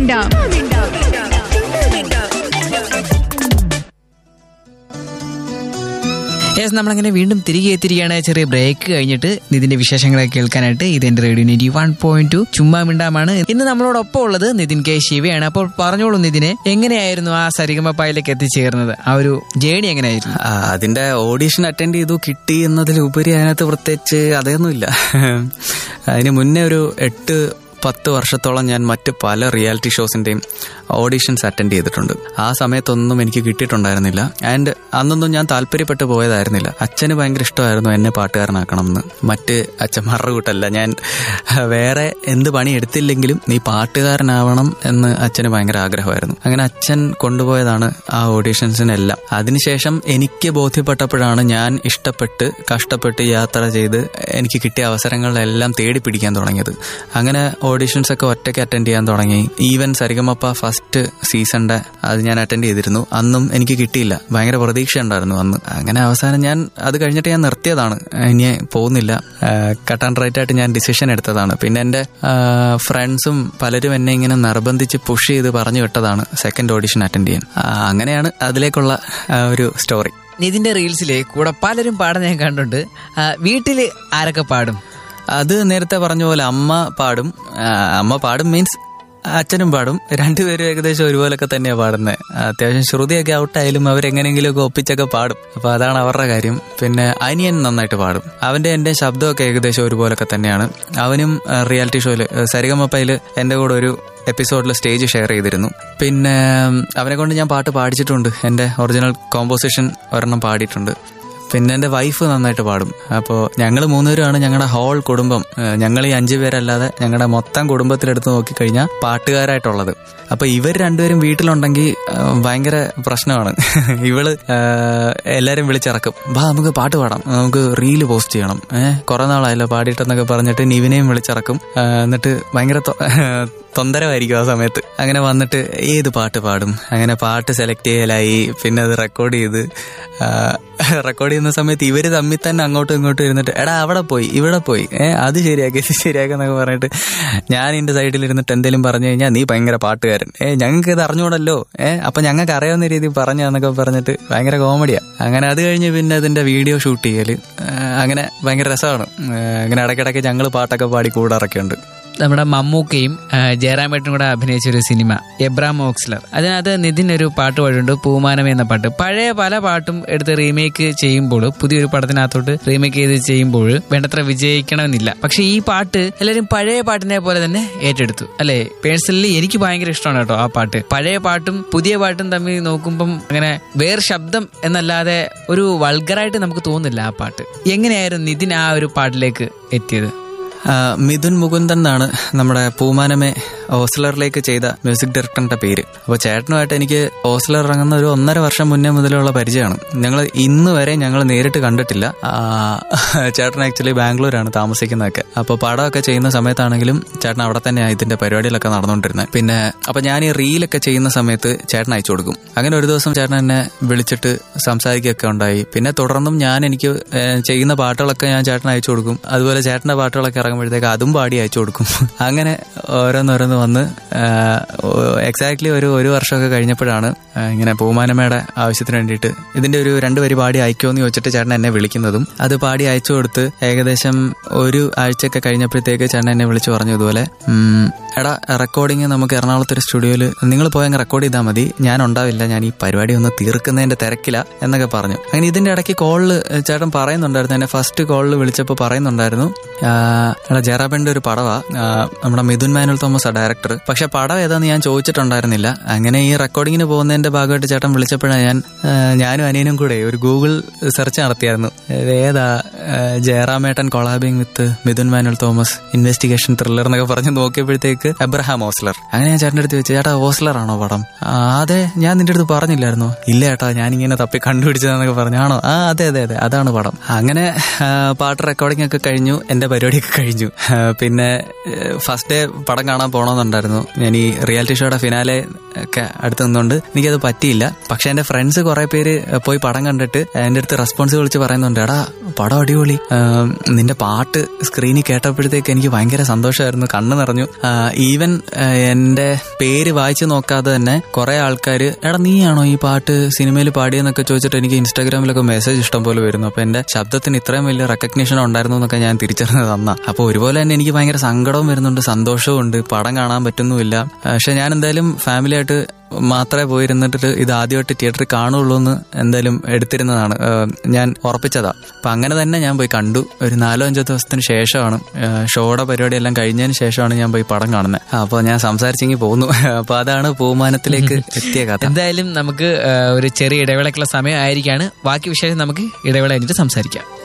മിണ്ടാം yes നമ്മളങ്ങനെ വീണ്ടും തിരികെ എത്തിരിക്കുകയാണ് ചെറിയ ബ്രേക്ക് കഴിഞ്ഞിട്ട് നിതിന്റെ വിശേഷങ്ങളൊക്കെ കേൾക്കാനായിട്ട് ഇത് എന്റെ radio ninety one point two ചുമ്മാ മിണ്ടാമാണ് ഇന്ന് നമ്മളോടൊപ്പം ഉള്ളത് നിതിൻ കെ ശിവയാണ് അപ്പോൾ പറഞ്ഞോളൂ നിതിനെ എങ്ങനെയായിരുന്നു ആ സരിഗമപ്പായിലേക്ക് എത്തിച്ചേർന്നത് ആ ഒരു ജേണി എങ്ങനെയായിരുന്നു ആ, അതിന്റെ ഓഡീഷൻ അറ്റൻഡ് ചെയ്തു കിട്ടി എന്നതിലുപരി അതിനകത്ത് പ്രത്യേകിച്ച് അതൊന്നുമില്ല അതിന് മുന്നേ ഒരു എട്ട് പത്ത് വർഷത്തോളം ഞാൻ മറ്റ് പല റിയാലിറ്റി ഷോസിന്റെയും ഓഡീഷൻസ് അറ്റൻഡ് ചെയ്തിട്ടുണ്ട് ആ സമയത്തൊന്നും എനിക്ക് കിട്ടിയിട്ടുണ്ടായിരുന്നില്ല ആൻഡ് അന്നൊന്നും ഞാൻ താല്പര്യപ്പെട്ട് പോയതായിരുന്നില്ല അച്ഛന് ഭയങ്കര ഇഷ്ടമായിരുന്നു എന്നെ പാട്ടുകാരനാക്കണം എന്ന് മറ്റ് അച്ഛന്മാരുടെ കൂട്ടല്ല ഞാൻ വേറെ എന്ത് പണി എടുത്തില്ലെങ്കിലും നീ പാട്ടുകാരനാവണം എന്ന് അച്ഛന് ഭയങ്കര ആഗ്രഹമായിരുന്നു അങ്ങനെ അച്ഛൻ കൊണ്ടുപോയതാണ് ആ ഓഡീഷൻസിനെല്ലാം അതിനുശേഷം എനിക്ക് ബോധ്യപ്പെട്ടപ്പോഴാണ് ഞാൻ ഇഷ്ടപ്പെട്ട് കഷ്ടപ്പെട്ട് യാത്ര ചെയ്ത് എനിക്ക് കിട്ടിയ അവസരങ്ങളിലെല്ലാം തേടി പിടിക്കാൻ തുടങ്ങിയത് അങ്ങനെ ഓഡീഷൻസ് ഒക്കെ ഒറ്റയ്ക്ക് അറ്റൻഡ് ചെയ്യാൻ തുടങ്ങി ഈവൻ സരിഗമപ്പ ഫസ്റ്റ് സീസണിന്റെ അത് ഞാൻ അറ്റൻഡ് ചെയ്തിരുന്നു അന്നും എനിക്ക് കിട്ടിയില്ല ഭയങ്കര പ്രതീക്ഷ ഉണ്ടായിരുന്നു അന്ന് അങ്ങനെ അവസാനം ഞാൻ അത് കഴിഞ്ഞിട്ട് ഞാൻ നിർത്തിയതാണ് ഇനി പോകുന്നില്ല കട്ട് ആൻഡ് റൈറ്റ് ആയിട്ട് ഞാൻ ഡിസിഷൻ എടുത്തതാണ് പിന്നെ എൻ്റെ ഫ്രണ്ട്സും പലരും എന്നെ ഇങ്ങനെ നിർബന്ധിച്ച് പുഷ് ചെയ്ത് പറഞ്ഞു വിട്ടതാണ് സെക്കൻഡ് ഓഡിഷൻ അറ്റൻഡ് ചെയ്യാൻ ആ, അങ്ങനെയാണ് അതിലേക്കുള്ള ആ, ഒരു സ്റ്റോറി നിതിന്റെ റീൽസിലെ കൂടെ പലരും പാടുന്ന ഞാൻ കണ്ടുണ്ട് ആ, വീട്ടില് ആരൊക്കെ പാടും അത് നേരത്തെ പറഞ്ഞ പോലെ അമ്മ പാടും ആ, അമ്മ പാടും മീൻസ് അച്ഛനും പാടും രണ്ടുപേരും ഏകദേശം ഒരുപോലൊക്കെ തന്നെയാണ് പാടുന്നത് അത്യാവശ്യം ശ്രുതിയൊക്കെ ഔട്ടായാലും അവരെങ്ങനെയെങ്കിലുമൊക്കെ ഒപ്പിച്ചൊക്കെ പാടും അപ്പൊ അതാണ് അവരുടെ കാര്യം പിന്നെ അനിയൻ നന്നായിട്ട് പാടും അവന്റെ എന്റെ ശബ്ദമൊക്കെ ഏകദേശം ഒരുപോലൊക്കെ തന്നെയാണ് അവനും റിയാലിറ്റി ഷോയിൽ സരിഗമപ്പയിൽ എന്റെ കൂടെ ഒരു എപ്പിസോഡിൽ സ്റ്റേജ് ഷെയർ ചെയ്തിരുന്നു പിന്നെ ഉം, അവനെ കൊണ്ട് ഞാൻ പാട്ട് പാടിച്ചിട്ടുണ്ട് എന്റെ ഒറിജിനൽ കോമ്പോസിഷൻ ഒരെണ്ണം പാടിയിട്ടുണ്ട് പിന്നെ എൻ്റെ വൈഫ് നന്നായിട്ട് പാടും അപ്പോൾ ഞങ്ങൾ മൂന്നുപേരുമാണ് ഞങ്ങളുടെ ഹോൾ കുടുംബം ഏഹ് ഞങ്ങൾ ഈ അഞ്ചു പേരല്ലാതെ ഞങ്ങളുടെ മൊത്തം കുടുംബത്തിലെടുത്ത് നോക്കിക്കഴിഞ്ഞാൽ പാട്ടുകാരായിട്ടുള്ളത് അപ്പോൾ ഇവർ രണ്ടുപേരും വീട്ടിലുണ്ടെങ്കിൽ ഏഹ് ഭയങ്കര പ്രശ്നമാണ് ഇവള് ഏഹ് എല്ലാവരും വിളിച്ചിറക്കും വാ നമുക്ക് പാട്ട് പാടാം നമുക്ക് റീല് പോസ്റ്റ് ചെയ്യണം ഏഹ് കുറെ നാളായല്ലോ പാടിയിട്ടെന്നൊക്കെ പറഞ്ഞിട്ട് നിവിനെയും വിളിച്ചിറക്കും ഏഹ് എന്നിട്ട് ഭയങ്കര തൊ- തൊന്തരമായിരിക്കും ആ സമയത്ത് അങ്ങനെ വന്നിട്ട് ഏത് പാട്ട് പാടും അങ്ങനെ പാട്ട് സെലക്ട് ചെയ്യലായി പിന്നെ അത് റെക്കോർഡ് ചെയ്ത് റെക്കോർഡ് ചെയ്യുന്ന സമയത്ത് ഇവര് തമ്മിൽ തന്നെ അങ്ങോട്ടും ഇങ്ങോട്ടും ഇരുന്നിട്ട് എടാ അവിടെ പോയി ഇവിടെ പോയി ഏഹ് അത് ശരിയാക്കി ഇത് ശരിയാക്കി എന്നൊക്കെ പറഞ്ഞിട്ട് ഞാൻ എന്റെ സൈഡിൽ ഇരുന്നിട്ട് എന്തെങ്കിലും പറഞ്ഞു കഴിഞ്ഞാൽ നീ ഭയങ്കര പാട്ടുകാരൻ ഏഹ് ഞങ്ങൾക്ക് ഇത് അറിഞ്ഞൂടല്ലോ ഏഹ് അപ്പൊ ഞങ്ങൾക്ക് അറിയാവുന്ന രീതിയിൽ പറഞ്ഞാന്നൊക്കെ പറഞ്ഞിട്ട് ഭയങ്കര കോമഡിയാ അങ്ങനെ അത് കഴിഞ്ഞ് പിന്നെ അതിന്റെ വീഡിയോ ഷൂട്ട് ചെയ്യല് ഏഹ് അങ്ങനെ ഭയങ്കര രസമാണ് ഏഹ് അങ്ങനെ ഇടയ്ക്കിടയ്ക്ക് ഞങ്ങൾ പാട്ടൊക്കെ പാടി കൂടാറൊക്കെ ഉണ്ട് നമ്മുടെ മമ്മൂക്കയും ആ, ജയറാമേട്ടനും കൂടെ അഭിനയിച്ച ഒരു സിനിമ എബ്രാം ഓക്സ്ലർ അതിനകത്ത് നിതിൻ ഒരു പാട്ട് പാടുണ്ട് പൂമാനം എന്ന പാട്ട് പഴയ പല പാട്ടും എടുത്ത് റീമേക്ക് ചെയ്യുമ്പോൾ പുതിയൊരു പടത്തിനകത്തോട്ട് റീമേക്ക് ചെയ്ത് ചെയ്യുമ്പോൾ വേണ്ടത്ര വിജയിക്കണമെന്നില്ല പക്ഷെ ഈ പാട്ട് എല്ലാവരും പഴയ പാട്ടിനെ പോലെ തന്നെ ഏറ്റെടുത്തു അല്ലെ പേഴ്സണലി എനിക്ക് ഭയങ്കര ഇഷ്ടമാണ് കേട്ടോ ആ പാട്ട് പഴയ പാട്ടും പുതിയ പാട്ടും തമ്മിൽ നോക്കുമ്പം അങ്ങനെ വേറെ ശബ്ദം എന്നല്ലാതെ ഒരു വൾഗറായിട്ട് നമുക്ക് തോന്നുന്നില്ല ആ പാട്ട് എങ്ങനെയായിരുന്നു നിതിൻ ആ ഒരു പാട്ടിലേക്ക് എത്തിയത് ആ, മിഥുൻ മുകുന്ദൻ എന്നാണ് നമ്മുടെ പൂമാനമെ ഓസ്ലറിലേക്ക് ചെയ്ത മ്യൂസിക് ഡയറക്ടറിന്റെ പേര് അപ്പോൾ ചേട്ടനുമായിട്ട് എനിക്ക് ഓസ്ലർ ഇറങ്ങുന്ന ഒരു ഒന്നര വർഷം മുന്നേ മുതലുള്ള പരിചയമാണ് ഞങ്ങൾ ഇന്ന് വരെ ഞങ്ങൾ നേരിട്ട് കണ്ടിട്ടില്ല ആ, ചേട്ടൻ ആക്ച്വലി ബാംഗ്ലൂരാണ് താമസിക്കുന്നതൊക്കെ അപ്പോൾ പടമൊക്കെ ചെയ്യുന്ന സമയത്താണെങ്കിലും ചേട്ടൻ അവിടെ തന്നെയാണ് ഇതിന്റെ പരിപാടികളൊക്കെ നടന്നുകൊണ്ടിരുന്നത് പിന്നെ അപ്പൊ ഞാൻ ഈ റീലൊക്കെ ചെയ്യുന്ന സമയത്ത് ചേട്ടൻ അയച്ചു കൊടുക്കും അങ്ങനെ ഒരു ദിവസം ചേട്ടൻ എന്നെ വിളിച്ചിട്ട് സംസാരിക്കുകയൊക്കെ ഉണ്ടായി പിന്നെ തുടർന്നും ഞാൻ എനിക്ക് ഏഹ്, ചെയ്യുന്ന പാട്ടുകളൊക്കെ ഞാൻ ചേട്ടൻ അയച്ചു കൊടുക്കും അതുപോലെ ചേട്ടന്റെ പാട്ടുകളൊക്കെ ഇറങ്ങുമ്പോഴത്തേക്ക് അതും പാടി അയച്ചു കൊടുക്കും അങ്ങനെ ഓരോന്നോരോന്ന് വന്ന് എക്സാക്ട്ലി ഒരു ഒരു വർഷമൊക്കെ കഴിഞ്ഞപ്പോഴാണ് ആ, ഇങ്ങനെ പൂമാനമ്മയുടെ ആവശ്യത്തിന് വേണ്ടിയിട്ട് ഇതിന്റെ ഒരു രണ്ട് വരി പാടി അയക്കുമെന്ന് ചോദിച്ചിട്ട് ചേട്ടൻ എന്നെ വിളിക്കുന്നതും അത് പാടി അയച്ചു കൊടുത്ത് ഏകദേശം ഒരു ആഴ്ചയൊക്കെ കഴിഞ്ഞപ്പോഴത്തേക്ക് ചേട്ടൻ എന്നെ വിളിച്ചു പറഞ്ഞു ഇതുപോലെ "ഉം, എടാ റെക്കോർഡിങ് നമുക്ക് എറണാകുളത്ത് ഒരു സ്റ്റുഡിയോയിൽ നിങ്ങൾ പോയങ്ങ് റെക്കോർഡ് ചെയ്താൽ മതി ഞാൻ ഉണ്ടാവില്ല ഞാൻ ഈ പരിപാടി ഒന്ന് തീർക്കുന്നതിന്റെ തിരക്കില എന്നൊക്കെ പറഞ്ഞു അങ്ങനെ ഇതിന്റെ ഇടയ്ക്ക് കോളിൽ ചേട്ടൻ പറയുന്നുണ്ടായിരുന്നു എന്നെ ഫസ്റ്റ് കോളിൽ വിളിച്ചപ്പോൾ പറയുന്നുണ്ടായിരുന്നു "ആ, എടാ ജയറാബിന്റെ ഒരു പടവാ ആ, നമ്മുടെ മിഥുൻ മാനുൽ തോമസ് ആ ഡയറക്ടർ പക്ഷെ പടം ഏതാന്ന് ഞാൻ ചോദിച്ചിട്ടുണ്ടായിരുന്നില്ല അങ്ങനെ ഈ റെക്കോർഡിങ്ങിന് പോകുന്നതിന്റെ ഭാഗമായിട്ട് ചേട്ടൻ വിളിച്ചപ്പോഴാണ് ഞാൻ ആ, ഞാനും അനിയനും കൂടെ ഒരു ഗൂഗിൾ സെർച്ച് നടത്തിയായിരുന്നു ഇത് ഏതാ ആ, ജയറാമേട്ടൻ collabing with Mithun Manuel Thomas investigation thriller എന്നൊക്കെ പറഞ്ഞ് നോക്കിയപ്പോഴത്തേക്ക് എബ്രഹാം ഓസ്ലർ അങ്ങനെ ഞാൻ ചേട്ടൻ്റെ അടുത്ത് വെച്ച് ചേട്ടാ ഓസ്ലർ ആണോ പടം "ആ, അതെ ഞാൻ നിന്റെ അടുത്ത് പറഞ്ഞില്ലായിരുന്നോ ഇല്ല ചേട്ടാ ഞാനിങ്ങനെ തപ്പി കണ്ടുപിടിച്ചതെന്നൊക്കെ പറഞ്ഞു ആണോ ആ അതെ അതെ അതെ അതാണ് പടം അങ്ങനെ ആ, പാട്ട് റെക്കോർഡിംഗ് ഒക്കെ കഴിഞ്ഞു എന്റെ പരിപാടിയൊക്കെ കഴിഞ്ഞു ആ, പിന്നെ ഫസ്റ്റ് ഡേ പടം കാണാൻ പോകണമെന്നുണ്ടായിരുന്നു ഞാൻ ഈ റിയാലിറ്റി ഷോയുടെ ഫിനാലെ ഒക്കെ അടുത്ത് നിന്നുകൊണ്ട് എനിക്കത് പറ്റിയില്ല പക്ഷെ എന്റെ ഫ്രണ്ട്സ് കുറെ പേര് പോയി പടം കണ്ടിട്ട് എന്റെ അടുത്ത് റെസ്പോൺസ് വിളിച്ച് പറയുന്നുണ്ട് എടാ പടം അടിപൊളി ആ, നിന്റെ പാട്ട് സ്ക്രീനിൽ കേട്ടപ്പോഴത്തേക്ക് എനിക്ക് ഭയങ്കര സന്തോഷമായിരുന്നു കണ്ണ് നിറഞ്ഞു ഈവൻ എന്റെ പേര് വായിച്ചു നോക്കാതെ തന്നെ കുറെ ആൾക്കാർ എടാ നീയാണോ ഈ പാട്ട് സിനിമയിൽ പാടിയെന്നൊക്കെ ചോദിച്ചിട്ട് എനിക്ക് ഇൻസ്റ്റാഗ്രാമിലൊക്കെ മെസ്സേജ് ഇഷ്ടം പോലെ വരുന്നു അപ്പൊ എന്റെ ശബ്ദത്തിന് ഇത്രയും വലിയ റെക്കഗ്നീഷൻ ഉണ്ടായിരുന്നു എന്നൊക്കെ ഞാൻ തിരിച്ചറിഞ്ഞത് അന്നാ അപ്പൊ ഒരുപോലെ തന്നെ എനിക്ക് ഭയങ്കര സങ്കടവും വരുന്നുണ്ട് സന്തോഷവും ഉണ്ട് പടം കാണാൻ പറ്റുന്നുമില്ല പക്ഷെ ഞാൻ എന്തായാലും ഫാമിലി ആയിട്ട് മാത്രമേ പോയിരുന്നിട്ട് ഇത് ആദ്യമായിട്ട് തിയേറ്ററിൽ കാണുള്ളൂ എന്ന് എന്തായാലും എടുത്തിരുന്നതാണ് ഏഹ് ഞാൻ ഉറപ്പിച്ചതാ അപ്പൊ അങ്ങനെ തന്നെ ഞാൻ പോയി കണ്ടു ഒരു നാലോ അഞ്ചോ ദിവസത്തിന് ശേഷമാണ് ഏഹ് ഷോയുടെ പരിപാടിയെല്ലാം കഴിഞ്ഞതിന് ശേഷമാണ് ഞാൻ പോയി പടം കാണുന്നത് അപ്പോൾ ഞാൻ സംസാരിച്ചെങ്കിൽ പോകുന്നു അപ്പൊ അതാണ് പൂമാനത്തിലേക്ക് എത്തിയ കഥ എന്തായാലും നമുക്ക് ആ, ഒരു ചെറിയ ഇടവേളയ്ക്കുള്ള സമയം ആയിരിക്കാണ് ബാക്കി വിശേഷം നമുക്ക് ഇടവേള കഴിഞ്ഞിട്ട് സംസാരിക്കാം